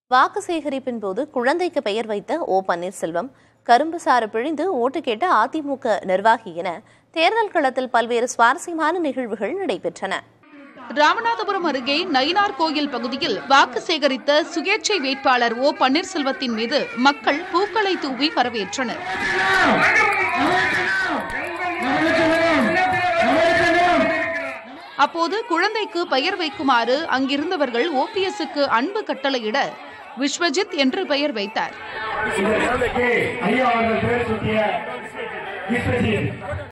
வாக்கு சேகரிப்பின் போது குழந்தைக்கு பெயர் வைத்த ஓ பன்னீர்செல்வம் கரும்பு சாறு பிழிந்து ஓட்டு கேட்ட அதிமுக நிர்வாகி என தேர்தல் களத்தில் பல்வேறு சுவாரஸ்யமான நிகழ்வுகள் நடைபெற்றன ராமநாதபுரம் அருகே நயினார் கோயில் பகுதியில் வாக்கு சேகரித்த சுயேட்சை வேட்பாளர் ஓ பன்னீர்செல்வத்தின் மீது மக்கள் பூக்களை தூவி வரவேற்றனர் அப்போது குழந்தைக்கு பெயர் வைக்குமாறு அங்கிருந்தவர்கள் ஓபிஎஸ்க்கு அன்பு கட்டளையிட விஸ்வஜித் என்று பெயர் வைத்தார் ஐயா அவர்கள் பேர் சுட்டிய விஸ்வஜித்